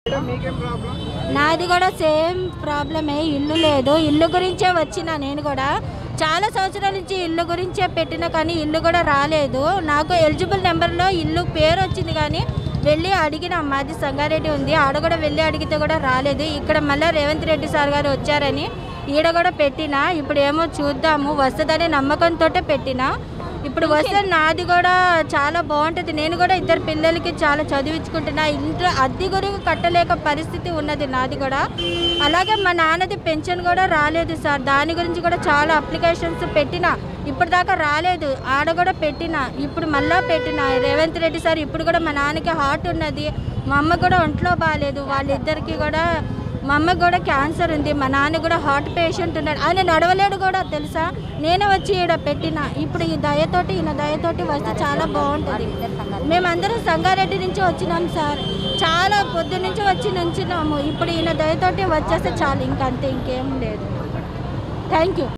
madam మీకేం problem నాది కూడా సేమ్ ప్రాబ్లమే ఇల్లు లేదు ఇల్లు గురించే వచ్చిన నేను కూడా చాలా సంవత్సరాల నుంచి ఇల్లు గురించే పెట్టిన కానీ ఇల్లు కూడా రాలేదు నాకు ఎలిజిబుల్ నెంబర్లో ఇల్లు పేరు వచ్చింది కానీ వెళ్ళి అడిగిన మాది సంగారెడ్డి ఉంది ఆడ కూడా వెళ్ళి అడిగితే కూడా రాలేదు ఇక్కడ మళ్ళీ రేవంత్ రెడ్డి సార్ గారు వచ్చారని ఈడ కూడా పెట్టిన ఇప్పుడు ఏమో చూద్దాము వస్తుందనే నమ్మకంతో పెట్టిన ఇప్పుడు వస్తే నాది కూడా చాలా బాగుంటుంది నేను కూడా ఇద్దరు పిల్లలకి చాలా చదివించుకుంటున్నా ఇంట్లో అద్దె గురించి కట్టలేక పరిస్థితి ఉన్నది నాది కూడా అలాగే మా నాన్నది పెన్షన్ కూడా రాలేదు సార్ దాని గురించి కూడా చాలా అప్లికేషన్స్ పెట్టిన ఇప్పుడు దాకా రాలేదు ఆడ కూడా పెట్టిన ఇప్పుడు మళ్ళా పెట్టిన రేవంత్ రెడ్డి సార్ ఇప్పుడు కూడా మా నాన్నకి హార్ట్ ఉన్నది మా అమ్మ కూడా ఒంట్లో బాగాలేదు వాళ్ళిద్దరికి కూడా మా అమ్మకి కూడా క్యాన్సర్ ఉంది మా నాన్న కూడా హార్ట్ పేషెంట్ ఉన్నాడు ఆయన నడవలేడు కూడా తెలుసా నేనే వచ్చి ఈడ పెట్టిన ఇప్పుడు ఈ దయతోటి ఈయన దయతోటి వస్తే చాలా బాగుంటుంది మేమందరం సంగారెడ్డి నుంచి వచ్చినాం సార్ చాలా పొద్దు నుంచి వచ్చి నుంచున్నాము ఇప్పుడు ఈయన దయతోటి వచ్చేస్తే చాలు ఇంకంతే ఇంకేం లేదు థ్యాంక్ యూ